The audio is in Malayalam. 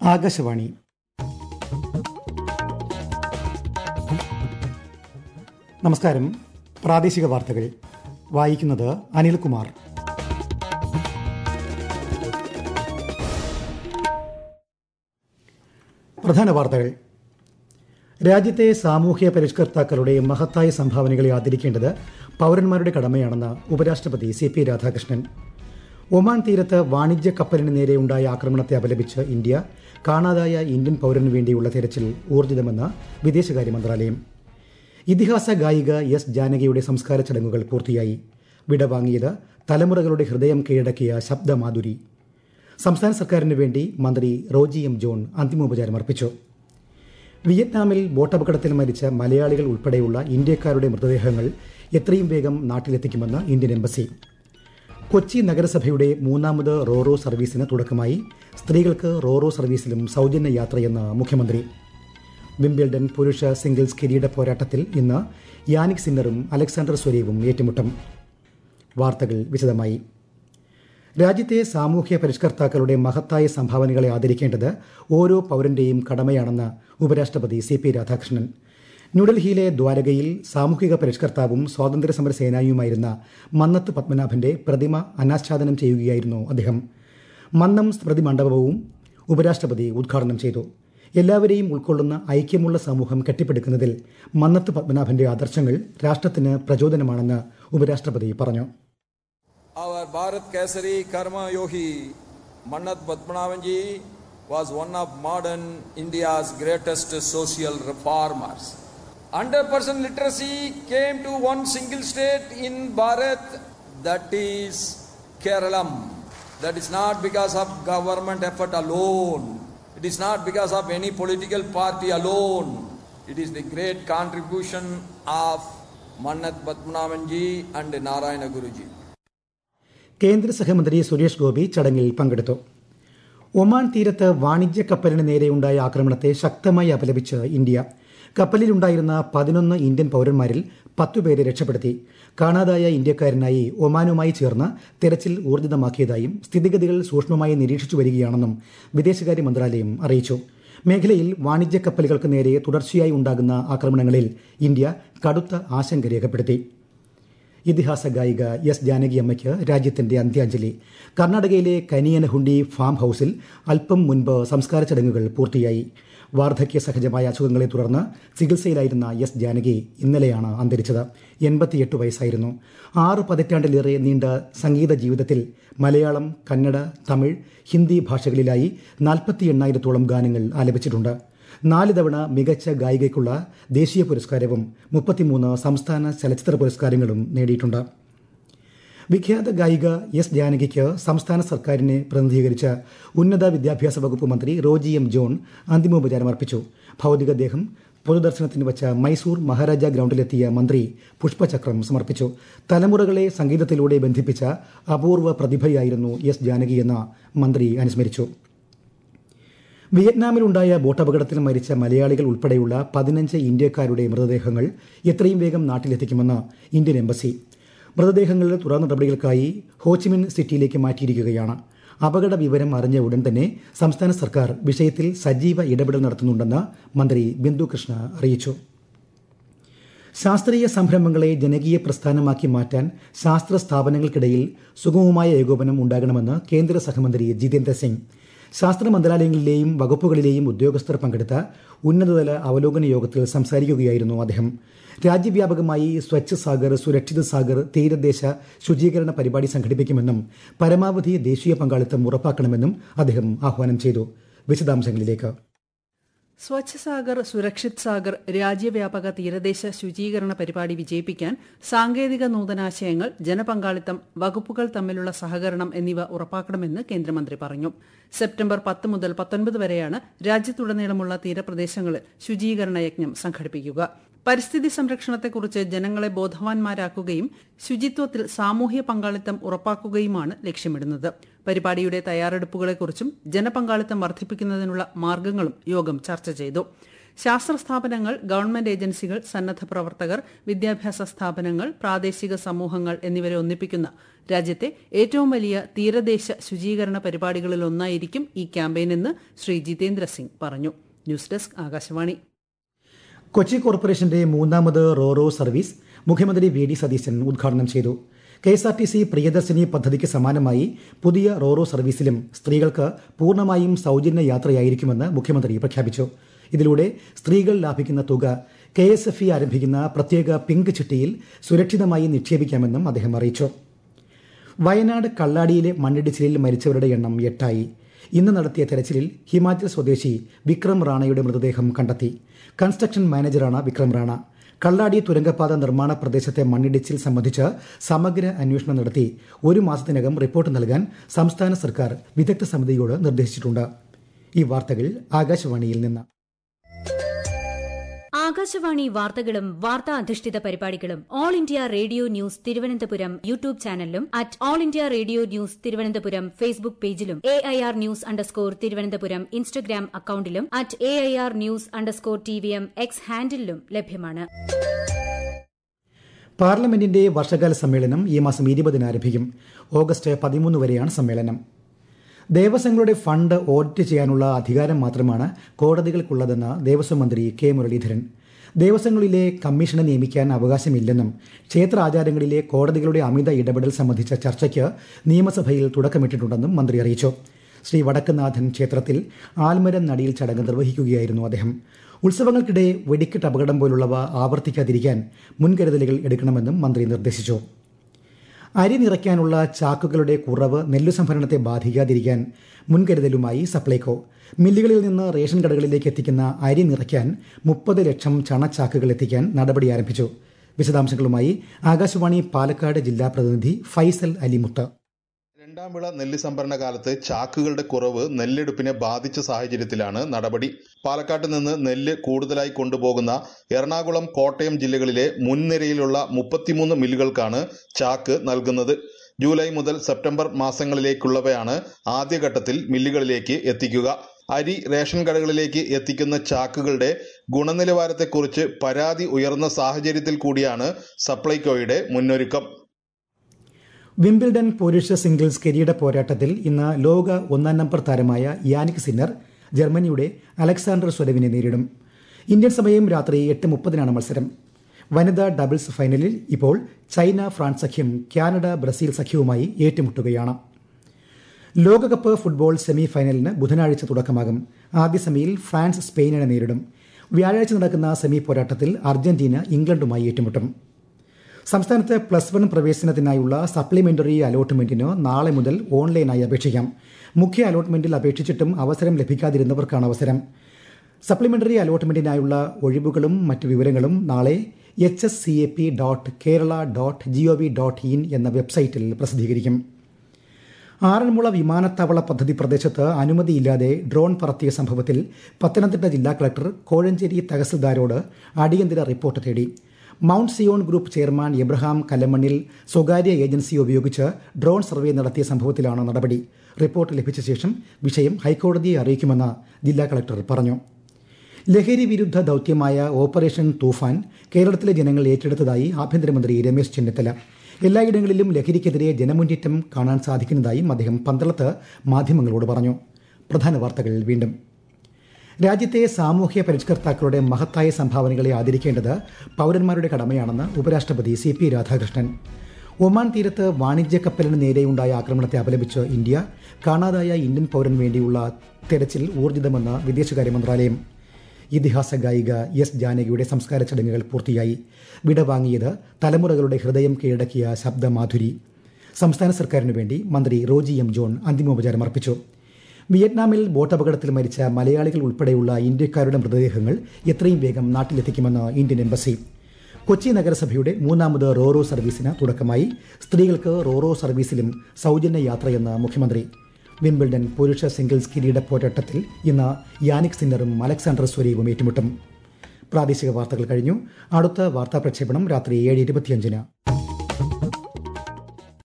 ആകാശവാണി നമസ്കാരം പ്രാദേശിക വാർത്തകൾ വായിക്കുന്നത് അനിൽകുമാർ പ്രധാന വാർത്തകൾ രാജ്യത്തെ സാമൂഹ്യ പരിഷ്കർത്താക്കളുടെ മഹത്തായ സംഭാവനകളെ ആദരിക്കേണ്ടത് പൌരന്മാരുടെ കടമയാണെന്ന് ഉപരാഷ്ട്രപതി സി പി രാധാകൃഷ്ണൻ ഒമാൻ തീരത്ത് വാണിജ്യ കപ്പലിന് നേരെയുണ്ടായ ആക്രമണത്തെ അപലപിച്ച് ഇന്ത്യ കാണാതായ ഇന്ത്യൻ പൌരന് വേണ്ടിയുള്ള തെരച്ചിൽ ഊർജിതമെന്ന് വിദേശകാര്യ മന്ത്രാലയം ഇതിഹാസ ഗായിക എസ് ജാനകിയുടെ സംസ്കാര ചടങ്ങുകൾ പൂർത്തിയായി വിടവാങ്ങിയത് തലമുറകളുടെ ഹൃദയം കീഴടക്കിയ ശബ്ദമാധുരി സംസ്ഥാന സർക്കാരിന് വേണ്ടി മന്ത്രി റോജി എം ജോൺ അന്തിമോപചാരം അർപ്പിച്ചു വിയറ്റ്നാമിൽ ബോട്ടപകടത്തിൽ മരിച്ച മലയാളികൾ ഉൾപ്പെടെയുള്ള ഇന്ത്യക്കാരുടെ മൃതദേഹങ്ങൾ എത്രയും വേഗം നാട്ടിലെത്തിക്കുമെന്ന് ഇന്ത്യൻ എംബസി കൊച്ചി നഗരസഭയുടെ മൂന്നാമത് റോറോ സർവീസിന് തുടക്കമായി സ്ത്രീകൾക്ക് റോറോ സർവീസിലും സൗജന്യ യാത്രയെന്ന് മുഖ്യമന്ത്രി വിംബിൾഡൺ പുരുഷ സിംഗിൾസ് കിരീട പോരാട്ടത്തിൽ ഇന്ന് യാനിക് സിന്നറും അലക്സാണ്ടർ സ്വരീവും ഏറ്റുമുട്ടും വാർത്തകൾ വിശദമായി രാജ്യത്തെ സാമൂഹ്യ പരിഷ്കർത്താക്കളുടെ മഹത്തായ സംഭാവനകളെ ആദരിക്കേണ്ടത് ഓരോ പൌരന്റെയും കടമയാണെന്ന് ഉപരാഷ്ട്രപതി സി പി രാധാകൃഷ്ണൻ ന്യൂഡൽഹിയിലെ ദ്വാരകയിൽ സാമൂഹിക പരിഷ്കർത്താവും സ്വാതന്ത്ര്യസമര സേനാനിയുമായിരുന്ന മന്നത്ത് പത്മനാഭന്റെ പ്രതിമ അനാച്ഛാദനം ചെയ്യുകയായിരുന്നു അദ്ദേഹം മന്നം സ്മൃതി മണ്ഡപവും ഉപരാഷ്ട്രപതി ഉദ്ഘാടനം ചെയ്തു എല്ലാവരെയും ഉൾക്കൊള്ളുന്ന ഐക്യമുള്ള സമൂഹം കെട്ടിപ്പടുക്കുന്നതിൽ മന്നത്ത് പത്മനാഭന്റെ ആദർശങ്ങൾ രാഷ്ട്രത്തിന് പ്രചോദനമാണെന്ന് ഉപരാഷ്ട്രപതി പറഞ്ഞു Our Bharat Kesari Karma Yogi Mannat Padmanavan ji was one of modern India's greatest social reformers. 100% literacy came to one single state in Bharat, that is Keralam. That is not because of government effort alone. It is not because of any political party alone. It is the great contribution of Mannat Padmanavan ji and Narayana Guruji. കേന്ദ്ര സഹമന്ത്രി സുരേഷ് ഗോപി ചടങ്ങിൽ പങ്കെടുത്തു ഒമാൻ തീരത്ത് വാണിജ്യ കപ്പലിന് നേരെയുണ്ടായ ആക്രമണത്തെ ശക്തമായി അപലപിച്ച് ഇന്ത്യ കപ്പലിലുണ്ടായിരുന്ന പതിനൊന്ന് ഇന്ത്യൻ പൌരന്മാരിൽ പത്തുപേരെ രക്ഷപ്പെടുത്തി കാണാതായ ഇന്ത്യക്കാരനായി ഒമാനുമായി ചേർന്ന് തെരച്ചിൽ ഊർജിതമാക്കിയതായും സ്ഥിതിഗതികൾ സൂക്ഷ്മമായി നിരീക്ഷിച്ചു വരികയാണെന്നും വിദേശകാര്യ മന്ത്രാലയം അറിയിച്ചു മേഖലയിൽ വാണിജ്യ കപ്പലുകൾക്ക് നേരെ തുടർച്ചയായി ഉണ്ടാകുന്ന ആക്രമണങ്ങളിൽ ഇന്ത്യ കടുത്ത ആശങ്ക രേഖപ്പെടുത്തി ഇതിഹാസ ഗായിക എസ് ജാനകി അമ്മയ്ക്ക് രാജ്യത്തിന്റെ അന്ത്യാഞ്ജലി കർണാടകയിലെ കനിയനഹുണ്ടി ഫാം ഹൌസിൽ അല്പം മുൻപ് സംസ്കാര ചടങ്ങുകൾ പൂർത്തിയായി വാർദ്ധക്യ സഹജമായ അസുഖങ്ങളെ തുടർന്ന് ചികിത്സയിലായിരുന്ന എസ് ജാനകി ഇന്നലെയാണ് അന്തരിച്ചത് എൺപത്തിയെട്ട് വയസ്സായിരുന്നു ആറ് പതിറ്റാണ്ടിലേറെ നീണ്ട സംഗീത ജീവിതത്തിൽ മലയാളം കന്നഡ തമിഴ് ഹിന്ദി ഭാഷകളിലായി നാൽപ്പത്തി എണ്ണായിരത്തോളം ഗാനങ്ങൾ ആലപിച്ചിട്ടുണ്ട് നാല് തവണ മികച്ച ഗായികയ്ക്കുള്ള ദേശീയ പുരസ്കാരവും മുപ്പത്തിമൂന്ന് സംസ്ഥാന ചലച്ചിത്ര പുരസ്കാരങ്ങളും നേടിയിട്ടുണ്ട് വിഖ്യാത ഗായിക എസ് ജാനകിക്ക് സംസ്ഥാന സർക്കാരിനെ പ്രതിനിധീകരിച്ച ഉന്നത വിദ്യാഭ്യാസ വകുപ്പ് മന്ത്രി റോജി എം ജോൺ അന്തിമോപചാരം അർപ്പിച്ചു ഭൗതികദേഹം പൊതുദർശനത്തിന് വച്ച മൈസൂർ മഹാരാജ ഗ്രൌണ്ടിലെത്തിയ മന്ത്രി പുഷ്പചക്രം സമർപ്പിച്ചു തലമുറകളെ സംഗീതത്തിലൂടെ ബന്ധിപ്പിച്ച അപൂർവ പ്രതിഭയായിരുന്നു എസ് ജാനകിയെന്ന് മന്ത്രി അനുസ്മരിച്ചു വിയറ്റ്നാമിലുണ്ടായ ബോട്ടപകടത്തിൽ മരിച്ച മലയാളികൾ ഉൾപ്പെടെയുള്ള പതിനഞ്ച് ഇന്ത്യക്കാരുടെ മൃതദേഹങ്ങൾ എത്രയും വേഗം നാട്ടിലെത്തിക്കുമെന്ന് ഇന്ത്യൻ എംബസി മൃതദേഹങ്ങൾ തുടർ നടപടികൾക്കായി ഹോച്ചിമിൻ സിറ്റിയിലേക്ക് മാറ്റിയിരിക്കുകയാണ് അപകട വിവരം അറിഞ്ഞ ഉടൻ തന്നെ സംസ്ഥാന സർക്കാർ വിഷയത്തിൽ സജീവ ഇടപെടൽ നടത്തുന്നുണ്ടെന്ന് മന്ത്രി ബിന്ദു കൃഷ്ണ അറിയിച്ചു ശാസ്ത്രീയ സംരംഭങ്ങളെ ജനകീയ പ്രസ്ഥാനമാക്കി മാറ്റാൻ ശാസ്ത്ര സ്ഥാപനങ്ങൾക്കിടയിൽ സുഗമമായ ഏകോപനം ഉണ്ടാകണമെന്ന് കേന്ദ്ര സഹമന്ത്രി ജിതേന്ദ്ര സിംഗ് ശാസ്ത്ര മന്ത്രാലയങ്ങളിലെയും വകുപ്പുകളിലെയും ഉദ്യോഗസ്ഥർ പങ്കെടുത്ത ഉന്നതതല അവലോകന യോഗത്തിൽ സംസാരിക്കുകയായിരുന്നു അദ്ദേഹം രാജ്യവ്യാപകമായി സ്വച്ഛ് സാഗർ സുരക്ഷിത് സാഗർ തീരദേശ ശുചീകരണ പരിപാടി സംഘടിപ്പിക്കുമെന്നും പരമാവധി ദേശീയ പങ്കാളിത്തം ഉറപ്പാക്കണമെന്നും അദ്ദേഹം ആഹ്വാനം ചെയ്തു വിശദാംശങ്ങളിലേക്ക് സ്വച്ഛ് സാഗർ സുരക്ഷിത് സാഗർ രാജ്യവ്യാപക തീരദേശ ശുചീകരണ പരിപാടി വിജയിപ്പിക്കാൻ സാങ്കേതിക നൂതനാശയങ്ങൾ ജനപങ്കാളിത്തം വകുപ്പുകൾ തമ്മിലുള്ള സഹകരണം എന്നിവ ഉറപ്പാക്കണമെന്ന് കേന്ദ്രമന്ത്രി പറഞ്ഞു സെപ്റ്റംബർ പത്ത് മുതൽ പത്തൊൻപത് വരെയാണ് രാജ്യത്തുടനീളമുള്ള തീരപ്രദേശങ്ങളിൽ ശുചീകരണ യജ്ഞം സംഘടിപ്പിക്കുക പരിസ്ഥിതി സംരക്ഷണത്തെക്കുറിച്ച് ജനങ്ങളെ ബോധവാന്മാരാക്കുകയും ശുചിത്വത്തിൽ സാമൂഹ്യ പങ്കാളിത്തം ഉറപ്പാക്കുകയുമാണ് ലക്ഷ്യമിടുന്നത് പരിപാടിയുടെ തയ്യാറെടുപ്പുകളെക്കുറിച്ചും ജനപങ്കാളിത്തം വർദ്ധിപ്പിക്കുന്നതിനുള്ള മാർഗങ്ങളും യോഗം ചർച്ച ചെയ്തു ശാസ്ത്ര സ്ഥാപനങ്ങൾ ഗവൺമെന്റ് ഏജൻസികൾ സന്നദ്ധ പ്രവർത്തകർ വിദ്യാഭ്യാസ സ്ഥാപനങ്ങൾ പ്രാദേശിക സമൂഹങ്ങൾ എന്നിവരെ ഒന്നിപ്പിക്കുന്ന രാജ്യത്തെ ഏറ്റവും വലിയ തീരദേശ ശുചീകരണ പരിപാടികളിലൊന്നായിരിക്കും ഈ ക്യാമ്പയിൻ എന്ന് ശ്രീ ജിതേന്ദ്ര സിംഗ് പറഞ്ഞു ന്യൂസ് ഡെസ്ക് ആകാശവാണി കൊച്ചി കോർപ്പറേഷന്റെ മൂന്നാമത് റോറോ സർവീസ് മുഖ്യമന്ത്രി വി ഡി സതീശൻ ഉദ്ഘാടനം ചെയ്തു K S R T C Priyadarshini പദ്ധതിക്ക് സമാനമായി പുതിയ റോറോ സർവീസിലും സ്ത്രീകൾക്ക് പൂർണ്ണമായും സൌജന്യ യാത്രയായിരിക്കുമെന്ന് മുഖ്യമന്ത്രി പ്രഖ്യാപിച്ചു ഇതിലൂടെ സ്ത്രീകൾ ലാഭിക്കുന്ന തുക കെ എസ് എഫ് ഇ ആരംഭിക്കുന്ന പ്രത്യേക പിങ്ക് ചിട്ടിയിൽ സുരക്ഷിതമായി നിക്ഷേപിക്കാമെന്നും അദ്ദേഹം അറിയിച്ചു വയനാട് കള്ളാടിയിലെ മണ്ണിടിച്ചിലിൽ മരിച്ചവരുടെ എണ്ണം എട്ടായി ഇന്ന് നടത്തിയ തെരച്ചിലിൽ ഹിമാചൽ സ്വദേശി വിക്രം റാണയുടെ മൃതദേഹം കണ്ടെത്തി കൺസ്ട്രക്ഷൻ മാനേജറാണ് വിക്രം റാണ കള്ളാടി തുരങ്കപാത നിർമ്മാണ പ്രദേശത്തെ മണ്ണിടിച്ചിൽ സംബന്ധിച്ച് സമഗ്ര അന്വേഷണം നടത്തി ഒരു മാസത്തിനകം റിപ്പോർട്ട് നൽകാൻ സംസ്ഥാന സർക്കാർ വിദഗ്ധ സമിതിയോട് നിർദ്ദേശിച്ചിട്ടുണ്ട് ഈ വാർത്തകൾ ആകാശവാണിയിൽ നിന്ന് ആകാശവാണി വാർത്തകളും വാർത്താ അധിഷ്ഠിത പരിപാടികളും all India radio news Thiruvananthapuram YouTube ചാനലിലും at all India radio news Thiruvananthapuram Facebook പേജിലും A I R news underscore Thiruvananthapuram Instagram അക്കൌണ്ടിലും at A I R news underscore T V M X ഹാൻഡിലും ലഭ്യമാണ് പാർലമെന്റിന്റെ വർഷകാല സമ്മേളനം ഈ മാസം ഇരുപതിന് ആരംഭിക്കും ഓഗസ്റ്റ് പതിമൂന്ന് വരെയാണ് സമ്മേളനം ദേവസ്വങ്ങളുടെ ഫണ്ട് ഓഡിറ്റ് ചെയ്യാനുള്ള അധികാരം മാത്രമാണ് കോടതികൾക്കുള്ളതെന്ന് ദേവസ്വം മന്ത്രി കെ മുരളീധരൻ ദേവസ്വങ്ങളിലെ കമ്മീഷനെ നിയമിക്കാൻ അവകാശമില്ലെന്നും ക്ഷേത്ര ആചാരങ്ങളിലെ കോടതികളുടെ അമിത ഇടപെടൽ സംബന്ധിച്ച ചർച്ചയ്ക്ക് നിയമസഭയിൽ തുടക്കമിട്ടിട്ടുണ്ടെന്നും മന്ത്രി അറിയിച്ചു ശ്രീ വടക്കുനാഥൻ ക്ഷേത്രത്തിൽ ആൽമരം നടിയിൽ ചടങ്ങ് നിർവഹിക്കുകയായിരുന്നു അദ്ദേഹം ഉത്സവങ്ങൾക്കിടെ വെടിക്കെട്ട് അപകടം പോലുള്ളവ ആവർത്തിക്കാതിരിക്കാൻ മുൻകരുതലുകൾ എടുക്കണമെന്നും മന്ത്രി നിർദ്ദേശിച്ചു അരി നിറയ്ക്കാനുള്ള ചാക്കുകളുടെ കുറവ് നെല്ലു സംഭരണത്തെ ബാധിക്കാതിരിക്കാൻ മുൻകരുതലുമായി സപ്ലൈകോ മില്ലുകളിൽ നിന്ന് റേഷൻ കടകളിലേക്ക് എത്തിക്കുന്ന അരി നിറയ്ക്കാൻ മുപ്പത് ലക്ഷം ചണച്ചാക്കുകൾ എത്തിക്കാൻ നടപടി ആരംഭിച്ചു വിശദാംശങ്ങളുമായി ആകാശവാണി പാലക്കാട് ജില്ലാ പ്രതിനിധി ഫൈസൽ അലിമുത്ത് രണ്ടാം വിള നെല്ല് സംഭരണ കാലത്ത് ചാക്കുകളുടെ കുറവ് നെല്ലെടുപ്പിനെ ബാധിച്ച സാഹചര്യത്തിലാണ് നടപടി പാലക്കാട്ട് നിന്ന് നെല്ല് കൂടുതലായി കൊണ്ടുപോകുന്ന എറണാകുളം കോട്ടയം ജില്ലകളിലെ മുൻനിരയിലുള്ള മുപ്പത്തിമൂന്ന് മില്ലുകൾക്കാണ് ചാക്ക് നൽകുന്നത് ജൂലൈ മുതൽ സെപ്റ്റംബർ മാസങ്ങളിലേക്കുള്ളവയാണ് ആദ്യഘട്ടത്തിൽ മില്ലുകളിലേക്ക് എത്തിക്കുക അരി റേഷൻ കടകളിലേക്ക് എത്തിക്കുന്ന ചാക്കുകളുടെ ഗുണനിലവാരത്തെക്കുറിച്ച് പരാതി ഉയർന്ന സാഹചര്യത്തിൽ കൂടിയാണ് സപ്ലൈകോയുടെ മുന്നൊരുക്കം വിംബിൾഡൺ പുരുഷ സിംഗിൾസ് കിരീട പോരാട്ടത്തിൽ ഇന്ന് ലോക ഒന്നാം നമ്പർ താരമായ യാനിക് സിന്നർ ജർമ്മനിയുടെ അലക്സാണ്ടർ സ്വരവിനെ നേരിടും ഇന്ത്യൻ സമയം രാത്രി എട്ട് മുപ്പതിനാണ് മത്സരം വനിതാ ഡബിൾസ് ഫൈനലിൽ ഇപ്പോൾ ചൈന ഫ്രാൻസ് സഖ്യം കാനഡ ബ്രസീൽ സഖ്യവുമായി ഏറ്റുമുട്ടുകയാണ് ലോകകപ്പ് ഫുട്ബോൾ സെമി ഫൈനലിന് ബുധനാഴ്ച തുടക്കമാകും ആദ്യ സെമിയിൽ ഫ്രാൻസ് സ്പെയിനിനെ നേരിടും വ്യാഴാഴ്ച നടക്കുന്ന സെമി പോരാട്ടത്തിൽ അർജന്റീന ഇംഗ്ലണ്ടുമായി ഏറ്റുമുട്ടും സംസ്ഥാനത്ത് പ്ലസ് വൺ പ്രവേശനത്തിനായുള്ള സപ്ലിമെന്ററി അലോട്ട്മെന്റിന് നാളെ മുതൽ ഓൺലൈനായി അപേക്ഷിക്കാം മുഖ്യ അലോട്ട്മെന്റിൽ അപേക്ഷിച്ചിട്ടും അവസരം ലഭിക്കാതിരുന്നവർക്കാണ് അവസരം സപ്ലിമെന്ററി അലോട്ട്മെന്റിനായുള്ള ഒഴിവുകളും മറ്റു വിവരങ്ങളും നാളെ H S C A P dot Kerala dot G O V dot in എന്ന വെബ്സൈറ്റിൽ പ്രസിദ്ധീകരിക്കും ആറന്മുള വിമാനത്താവള പദ്ധതി പ്രദേശത്ത് അനുമതിയില്ലാതെ ഡ്രോൺ പറത്തിയ സംഭവത്തിൽ പത്തനംതിട്ട ജില്ലാ കളക്ടർ കോഴഞ്ചേരി തഹസിൽദാരോട് അടിയന്തര റിപ്പോർട്ട് തേടി Mount Zion group chairman Abraham കലമണ്ണിൽ സ്വകാര്യ ഏജൻസി ഉപയോഗിച്ച് ഡ്രോൺ സർവേ നടത്തിയ സംഭവത്തിലാണ് നടപടി റിപ്പോർട്ട് ലഭിച്ച ശേഷം വിഷയം ഹൈക്കോടതിയെ അറിയിക്കുമെന്ന് ജില്ലാ കളക്ടർ പറഞ്ഞു ലഹരി വിരുദ്ധ ദൌത്യമായ ഓപ്പറേഷൻ തൂഫാൻ കേരളത്തിലെ ജനങ്ങൾ ഏറ്റെടുത്തതായി ആഭ്യന്തരമന്ത്രി രമേശ് ചെന്നിത്തല എല്ലായിടങ്ങളിലും ലഹരിക്കെതിരെ ജനമുന്നേറ്റം കാണാൻ സാധിക്കുന്നതായും അദ്ദേഹം പന്തളത്ത് മാധ്യമങ്ങളോട് പറഞ്ഞു പ്രധാന വാർത്തകൾ വീണ്ടും രാജ്യത്തെ സാമൂഹ്യ പരിഷ്കർത്താക്കളുടെ മഹത്തായ സംഭാവനകളെ ആദരിക്കേണ്ടത് പൌരന്മാരുടെ കടമയാണെന്ന് ഉപരാഷ്ട്രപതി സി പി രാധാകൃഷ്ണൻ ഒമാൻ തീരത്ത് വാണിജ്യ കപ്പലിന് നേരെയുണ്ടായ ആക്രമണത്തെ അപലപിച്ച് ഇന്ത്യ കാണാതായ ഇന്ത്യൻ പൌരന് വേണ്ടിയുള്ള തെരച്ചിൽ ഊർജിതമെന്ന് വിദേശകാര്യ മന്ത്രാലയം ഇതിഹാസ ഗായിക എസ് ജാനകിയുടെ സംസ്കാര ചടങ്ങുകൾ പൂർത്തിയായി വിടവാങ്ങിയത് തലമുറകളുടെ ഹൃദയം കീഴടക്കിയ ശബ്ദമാധുരി സംസ്ഥാന സർക്കാരിനു വേണ്ടി മന്ത്രി റോജി എം ജോൺ അന്തിമോപചാരം അർപ്പിച്ചു വിയറ്റ്നാമിൽ ബോട്ടപകടത്തിൽ മരിച്ച മലയാളികൾ ഉൾപ്പെടെയുള്ള ഇന്ത്യക്കാരുടെ മൃതദേഹങ്ങൾ എത്രയും വേഗം നാട്ടിലെത്തിക്കുമെന്ന് ഇന്ത്യൻ എംബസി കൊച്ചി നഗരസഭയുടെ മൂന്നാമത് റോറോ സർവീസിന് തുടക്കമായി സ്ത്രീകൾക്ക് റോറോ സർവീസിലും സൗജന്യ യാത്രയെന്ന് മുഖ്യമന്ത്രി വിംബിൾഡൺ പുരുഷ സിംഗിൾസ് കിരീട പോരാട്ടത്തിൽ ഇന്ന് യാനിക് സിന്നറും അലക്സാണ്ടർ സ്വരീവും ഏറ്റുമുട്ടും പ്രാദേശിക വാർത്തകൾ കഴിഞ്ഞു അടുത്ത വാർത്താ പ്രക്ഷേപണം രാത്രി ഏഴ് ഇരുപത്തിയഞ്ചിന്